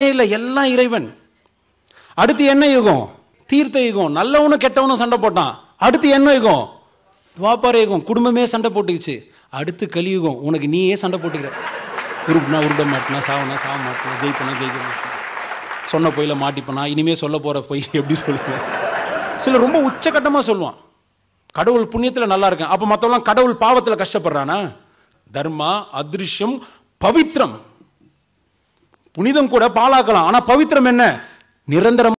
இல்லை எல்லாம் இறைவன் அடுத்து என்ன யுகம் தீர்த்த யுகம் நல்லவனும் கெட்டவனும் சண்டை போட்டான் அடுத்து என்ன யுகம் துவாபார யுகம் குடும்பமே சண்டை போட்டுக்குச்சு அடுத்து கலியுகம் உனக்கு நீயே சண்டை போட்டுக்கிற உருப்பினா உருட மாட்டினா சாவனா சாவ மாட்டினா ஜெயிப்பனா ஜெயிக்க மாட்டினா சொன்ன பொய்ல மாட்டிப்பனா இனிமே சொல்ல போற பொய் எப்படி சொல்லுவேன் சில ரொம்ப உச்சகட்டமா சொல்லுவான் கடவுள் புண்ணியத்துல நல்லா இருக்கேன் அப்ப மத்தவங்க கடவுள் பாவத்துல கஷ்டப்படுறானா தர்மா அதிருஷ்யம் பவித்ரம் புனிதம் கூட பாலாக்கலாம் ஆனா பவித்திரம் என்ன நிரந்தரம்